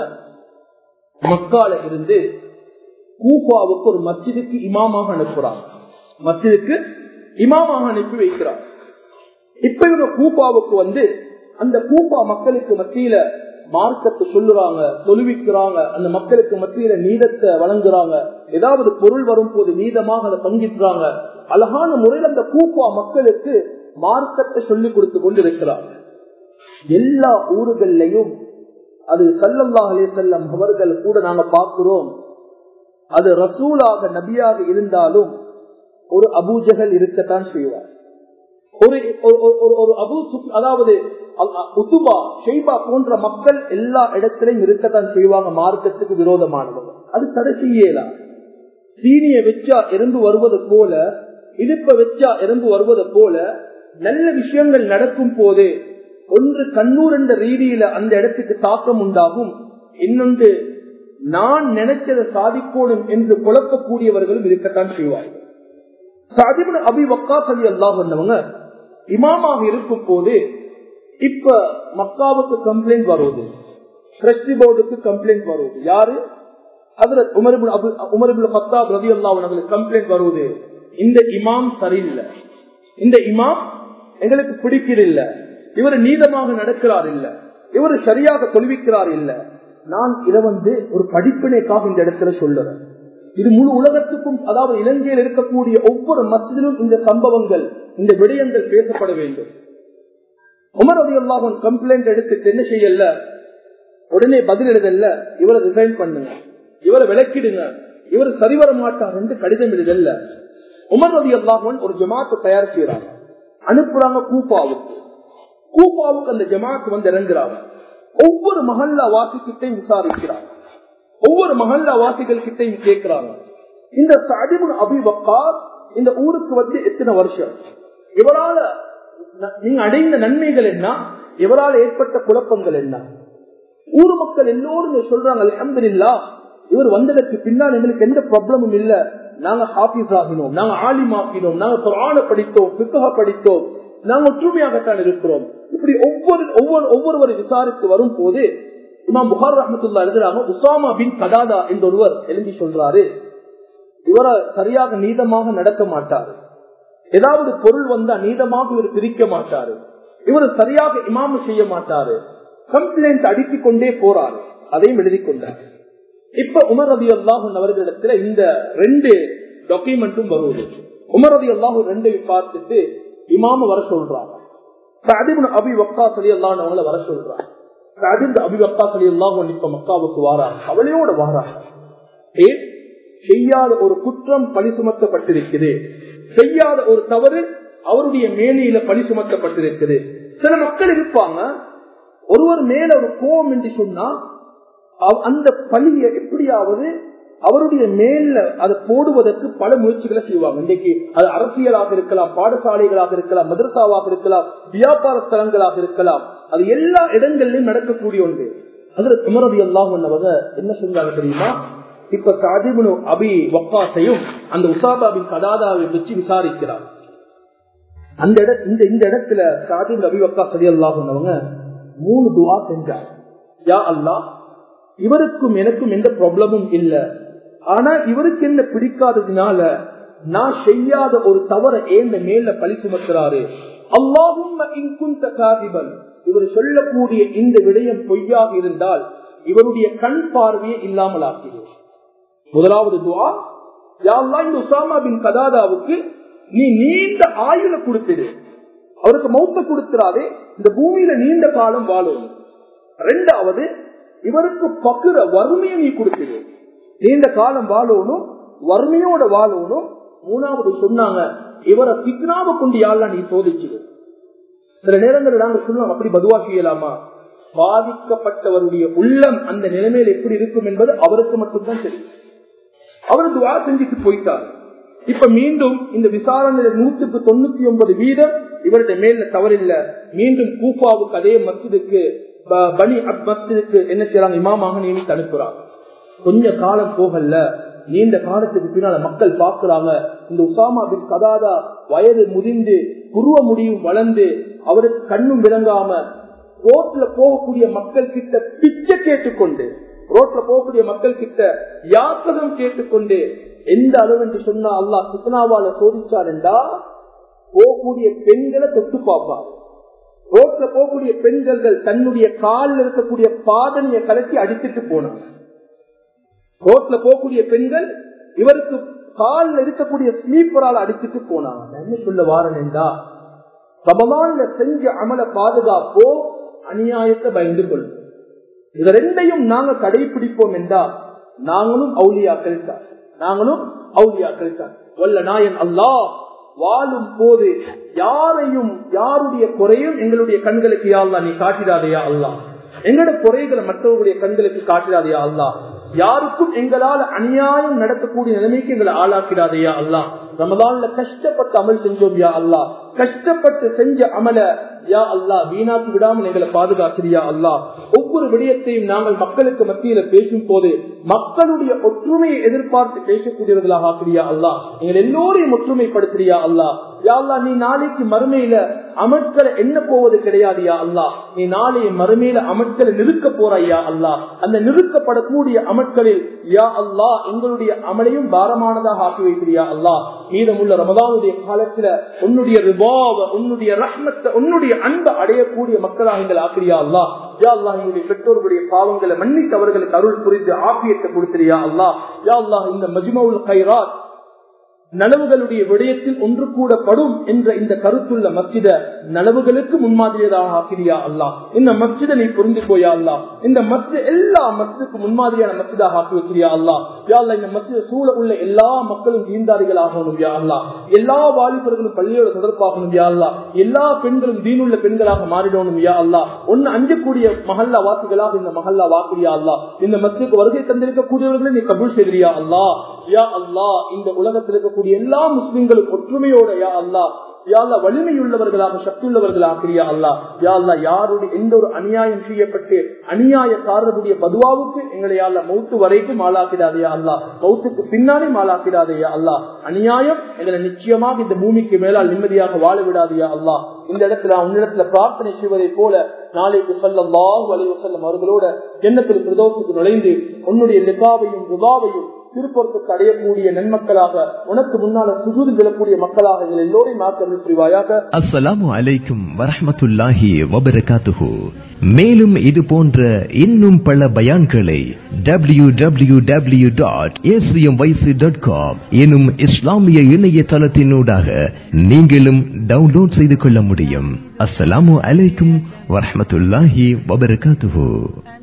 Speaker 1: மக்கால இருந்து கூஃபாவுக்கு ஒரு மஸ்ஜிதுக்கு இமாமாக அனுப்புறாங்க மஸ்ஜிதுக்கு இமாமாக அனுப்பி வைக்கிறார் இப்ப இவங்க கூப்பாவுக்கு வந்து அந்த கூப்பா மக்களுக்கு மத்தியில மார்க்கத்தை சொல்லுறாங்க தொழுவிக்கிறாங்க அந்த மக்களுக்கு மத்தியில நீதத்தை வழங்குறாங்க ஏதாவது பொருள் வரும் போது நீதமாக அதை பங்கிடுறாங்க அழகான முறையில் அந்த கூப்பா மக்களுக்கு மார்க்கத்தை சொல்லி கொடுத்து கொண்டு இருக்கிறாங்க எல்லா ஊர்களையும் அது சல்லல்லா அலே செல்லம் அவர்கள் கூட நாங்க பார்க்கிறோம் அது ரசூலாக நபியாக இருந்தாலும் ஒரு அபூஜகல் இருக்கத்தான் செய்வார் ஒரு ஒரு- ஒரு- ஒரு அபு சுப்- அதாவது அ- உத்துபா ஷெய்பா போன்ற மக்கள் எல்லா இடத்திலையும் இருக்கத்தான் செய்வாங்க மார்க்கத்துக்கு விரோதமானவங்க அது தடை செய்யலாம் சீனிய வச்சா எறும்பு வருவது போல இடுப்ப வச்சா எறும்பு வருவது போல நல்ல விஷயங்கள் நடக்கும் போது ஒன்று கண்ணூர் என்ற ரீதியில அந்த இடத்துக்கு தாக்கம் உண்டாகும் இன்னொன்று நான் நினைச்சதை சாதிக்கணும் என்று குழப்பக்கூடியவர்களும் இருக்கத்தான் செய்வார்கள் சாதிபன் அபி வக்காஸ் அலி அல்லாஹ் வந்தவங்க இமாமாக இருக்கும் போது இப்ப மக்காவுக்கு கம்ப்ளைண்ட் வருவது டிரஸ்டி போர்டுக்கு கம்ப்ளைண்ட் வருவது யாரு அதுல உமர்புல் அபு உமர்புல் பத்தாப் ரதி அல்லாஹ் கம்ப்ளைண்ட் வருவது இந்த இமாம் சரியில்லை இந்த இமாம் எங்களுக்கு பிடிக்கிறதில்ல இவர் நீதமாக நடக்கிறார் இல்ல இவர் சரியாக தொழுவிக்கிறார் இல்ல நான் இதை வந்து ஒரு படிப்பினைக்காக இந்த இடத்துல சொல்லுறேன் இது முழு உலகத்துக்கும் அதாவது இலங்கையில் இருக்கக்கூடிய ஒவ்வொரு மத்தியிலும் இந்த சம்பவங்கள் இந்த விடயங்கள் பேசப்பட வேண்டும் உமர் அதி அல்லாஹன் கம்ப்ளைண்ட் எடுத்துட்டு என்ன செய்யல உடனே பதில் எழுதல்ல இவரை ரிசைன் பண்ணுங்க இவரை விளக்கிடுங்க இவர் சரிவர மாட்டார் என்று கடிதம் எழுதல்ல உமர் ரதி அல்லாஹன் ஒரு ஜமாத்தை தயார் செய்யறாங்க அனுப்புறாங்க கூப்பாவுக்கு கூப்பாவுக்கு அந்த ஜமாத் வந்து இறங்குறாங்க ஒவ்வொரு மஹல்லா வாசிக்கிட்டையும் விசாரிக்கிறாங்க ஒவ்வொரு மஹல்லா வாசிகள் கிட்டையும் கேட்கிறாங்க இந்த சதிபுன் அபி வக்காஸ் இந்த ஊருக்கு வந்து எத்தனை வருஷம் இவரால ந- நீங்க அடைந்த நன்மைகள் என்ன இவரால் ஏற்பட்ட குழப்பங்கள் என்ன ஊர் மக்கள் எல்லோரும் இங்க சொல்றாங்க அல்ஹம்துலில்லா இவர் வந்ததற்கு பின்னால் எங்களுக்கு எந்த ப்ராப்ளமும் இல்ல நாங்க ஹாஃபிஸ் ஆகினோம் நாங்க ஆலிம் ஆகினோம் நாங்க குரான படித்தோம் பிக்கக படித்தோம் நாங்க ஒற்றுமையாகத்தான் இருக்கிறோம் இப்படி ஒவ்வொரு ஒவ்வொரு ஒவ்வொருவரை விசாரித்து வரும் போது இமாம் புகார் ரஹமத்துல்லா எழுதுறாங்க உசாமா பின் கதாதா என்ற ஒருவர் எழுதி சொல்றாரு இவரை சரியாக நீதமாக நடக்க மாட்டாரு ஏதாவது பொருள் வந்தா நீதமாக இவர் பிரிக்க மாட்டாரு இவர் சரியாக இமாமு செய்ய மாட்டாரு கம்ப்ளைண்ட் அடுக்கிக் கொண்டே போறாரு அதையும் எழுதி கொண்டார் இப்ப உமர் ரதி அல்லாஹன் அவர்களிடத்துல இந்த ரெண்டு டாக்குமெண்ட்டும் வருவது உமர் ரதி அல்லாஹு ரெண்டையும் பார்த்துட்டு இமாம வர சொல்றாங்க சஅதிப்னு அபி வக்காஸ் அலி அல்லாஹ் அவங்கள வர சொல்றாங்க சஅதிப்னு அபி வக்காஸ் அலி அல்லாஹ் இப்ப மக்காவுக்கு வாராங்க அவளையோட வாராங்க ஏன் செய்யாத ஒரு குற்றம் பழி சுமத்தப்பட்டிருக்குது செய்யாத ஒரு தவறு அவருடைய மேலையில பழி சுமத்தப்பட்டிருக்குது சில மக்கள் இருப்பாங்க ஒருவர் மேல ஒரு கோபம் என்று சொன்னா அவ- அந்த பழியை எப்படியாவது அவருடைய மேல அதை போடுவதற்கு பல முயற்சிகளை செய்வாங்க இன்றைக்கு அது அரசியலாக இருக்கலாம் பாடசாலைகளாக இருக்கலாம் மதரசாவாக இருக்கலாம் வியாபார ஸ்தலங்களாக இருக்கலாம் அது எல்லா இடங்களிலும் நடக்கக்கூடிய ஒன்று அதுல குமரதி எல்லாம் ஒன்னவங்க என்ன செஞ்சாங்க தெரியுமா இப்ப சாதிபுனு அபி வக்காசையும் அந்த உசாபாபின் கதாதாவை வச்சு விசாரிக்கிறார் அந்த இட இந்த இந்த இடத்துல சாதிபுன் அபி வக்கா சதி அல்லாஹ் ஒன்னவங்க மூணு துவா செஞ்சார் யா அல்லாஹ் இவருக்கும் எனக்கும் எந்த ப்ராப்ளமும் இல்ல ஆனா இவருக்கு என்ன பிடிக்காததுனால நான் செய்யாத ஒரு தவற ஏந்த மேல பழி சுமத்துறாரு அல்லாஹும் இவர் சொல்லக்கூடிய இந்த விடயம் பொய்யாக இருந்தால் இவருடைய கண் பார்வையை இல்லாமல் ஆக்கிறேன் முதலாவது துவா யாழ்லா இந்த உசாமா பின் கதாதாவுக்கு நீ நீண்ட ஆயுள கொடுத்துடு அவருக்கு மௌத்த கொடுத்துறாதே இந்த பூமியில நீண்ட காலம் வாழும் ரெண்டாவது இவருக்கு பக்குற வறுமையை நீ கொடுத்துடு நீண்ட காலம் வாழணும் வறுமையோட வாழணும் மூணாவது சொன்னாங்க இவரை பிக்னாவை கொண்டு யாழ்லா நீ சோதிச்சிடு சில நேரங்களில் நாங்கள் சொல்லலாம் அப்படி பதுவா செய்யலாமா பாதிக்கப்பட்டவருடைய உள்ளம் அந்த நிலைமையில் எப்படி இருக்கும் என்பது அவருக்கு மட்டும்தான் தெரியும் அவர் துவா செஞ்சுட்டு போயிட்டார் இப்ப மீண்டும் இந்த விசாரணையில நூற்றுக்கு தொண்ணூத்தி ஒன்பது வீதம் இவருடைய மேல தவறில்ல மீண்டும் கூஃபாவுக்கு அதே மஸ்ஜிதுக்கு பனி மஸ்ஜிதுக்கு என்ன செய்யறாங்க இமாமாக நியமித்து அனுப்புறாங்க கொஞ்ச காலம் போகல நீண்ட காலத்துக்கு பின்னால மக்கள் பாக்குறாங்க இந்த உசாமா பின் கதாதா வயது முதிந்து புருவ முடியும் வளர்ந்து அவருக்கு கண்ணும் விளங்காம ரோட்ல போகக்கூடிய மக்கள் கிட்ட பிச்சை கேட்டுக்கொண்டு ரோட்ல போகக்கூடிய மக்கள் கிட்ட யாத்தகம் கேட்டுக்கொண்டு எந்த அளவு என்று சொன்னா அல்லாஹ் சுத்தனாவால சோதிச்சார் என்றா போகக்கூடிய பெண்களை தொட்டு பார்ப்பார் ரோட்ல போகக்கூடிய பெண்கள் தன்னுடைய காலில் இருக்கக்கூடிய பாதனையை கலக்கி அடித்துட்டு போனாங்க ரோட்ல போகக்கூடிய பெண்கள் இவருக்கு காலில் இருக்கக்கூடிய ஸ்லீப்பரால் அடித்துட்டு போனாங்க என்ன சொல்ல வாரன் என்றா ரமலான்ல செஞ்ச அமல பாதுகாப்போ அநியாயத்தை பயந்து கொள்வோம் இது ரெண்டையும் நாங்க கடைபிடிப்போம் என்றா நாங்களும் அவுலியாக்கள் தான் நாங்களும் அவுலியாக்கள் தான் வல்ல நாயன் அல்லாஹ் வாழும் போது யாரையும் யாருடைய குறையும் எங்களுடைய கண்களுக்கு யாழ்லா நீ காட்டிடாதையா அல்லா எங்களோட குறைகளை மற்றவர்களுடைய கண்களுக்கு காட்டிடாதையா அல்லா யாருக்கும் எங்களால அநியாயம் நடக்கக்கூடிய நிலைமைக்கு எங்களை ஆளாக்கிடாதையா அல்லா ரமதான்ல கஷ்டப்பட்டு அமல் செஞ்சோம் யா அல்லா கஷ்டப்பட்டு செஞ்ச அமல யா அல்லா வீணாக்கி விடாமல் எங்களை பாதுகாக்கிறியா அல்லா ஒவ்வொரு விடயத்தையும் நாங்கள் மக்களுக்கு மத்தியில பேசும் போது மக்களுடைய ஒற்றுமையை எதிர்பார்த்து பேசக்கூடியவர்களாக ஆக்கிறியா அல்லா எங்கள் எல்லோரையும் ஒற்றுமைப்படுத்துறியா அல்லா யா அல்லா நீ நாளைக்கு மறுமையில அமட்களை என்ன போவது கிடையாதுயா அல்லா நீ நாளைய மறுமையில அமட்களை நிறுக்க போறாயா அல்லா அந்த நிறுக்கப்படக்கூடிய அமட்களில் யா அல்லா எங்களுடைய அமலையும் பாரமானதாக ஆக்கி வைக்கிறியா அல்லா மீதமுள்ள ரமதானுடைய காலத்துல உன்னுடைய ரிபாவ உன்னுடைய ரஹ்மத்தை உன்னுடைய அன்பை அடையக்கூடிய மக்களாக எங்கள் ஆக்கிரியா அல்லா யா அல்லா எங்களுடைய பெற்றோர்களுடைய பாவங்களை மன்னித்து அவர்களுக்கு அருள் புரிந்து ஆப்பியத்தை கொடுத்திரியா அல்லா யா அல்லா இந்த மஜ்மவுல் கைராத் நனவுகளுடைய விடயத்தில் ஒன்று கூட படும் என்ற இந்த கருத்துள்ள மஸ்ஜித நனவுகளுக்கு முன்மாதிரியதாக ஆக்கிரியா அல்லா இந்த மஸ்ஜித நீ புரிந்து போயா அல்லா இந்த மஸ்ஜித் எல்லா மஸ்ஜிதுக்கு முன்மாதிரியான மஸ்ஜிதாக ஆக்கி வைக்கிறியா அல்லா யா அல்லா இந்த மஸ்ஜித சூழ உள்ள எல்லா மக்களும் தீன்தாரிகள் ஆகணும் யா அல்லா எல்லா வாலிபர்களும் பள்ளியோட தொடர்பாகணும் யா அல்லா எல்லா பெண்களும் தீனுள்ள பெண்களாக மாறிடணும் யா அல்லா ஒன்னு அஞ்சக்கூடிய மஹல்லா வாசிகளாக இந்த மஹல்லா வாக்குறியா அல்லா இந்த மஸ்ஜிதுக்கு வருகை தந்திருக்கக்கூடியவர்களை நீ கபூல் செய்தியா அல்லா யா அல்லா இந்த உலகத்தில் இருக்கக்கூடிய எல்லா முஸ்லிம்களும் ஒற்றுமையோட யா அல்லா யாழ்லா வலிமையுள்ளவர்களாக சக்தியுள்ளவர்களாக யா அல்லா யாழ்லா யாருடைய எந்த ஒரு அநியாயம் செய்யப்பட்டு அநியாயக்காரருடைய பதுவாவுக்கு எங்களை யாழ்லா மௌத்து வரைக்கும் ஆளாக்கிடாதையா அல்லா மௌத்துக்கு பின்னாலே ஆளாக்கிடாதையா அல்லா அநியாயம் எங்களை நிச்சயமாக இந்த பூமிக்கு மேலால் நிம்மதியாக வாழ விடாதையா அல்லா இந்த இடத்துல உன்னிடத்துல பிரார்த்தனை செய்வதை போல நாளைக்கு சொல்லலாம் வலிவு செல்லும் அவர்களோட எண்ணத்தில் பிரதோஷத்துக்கு நுழைந்து உன்னுடைய லிபாவையும் ருபாவையும் திருப்பொருத்துக்கு அடையக்கூடிய நன்மக்களாக உனக்கு முன்னால சுஜூதி விழக்கூடிய மக்களாக எங்கள் எல்லோரையும் ஆக்கிரமி புரிவாயாக
Speaker 2: அஸ்ஸலாமு அலைக்கும் வரஹ்மத்துல்லாஹி வபரகாத்துஹு மேலும் இது போன்ற இன்னும் பல பயான்களை W W W dot dot com எனும் இஸ்லாமிய இணையதளத்தினூடாக நீங்களும் டவுன்லோட் செய்து கொள்ள முடியும் அஸ்ஸலாமு அலைக்கும் வரஹ்மத்துல்லாஹி வபரகாத்துஹு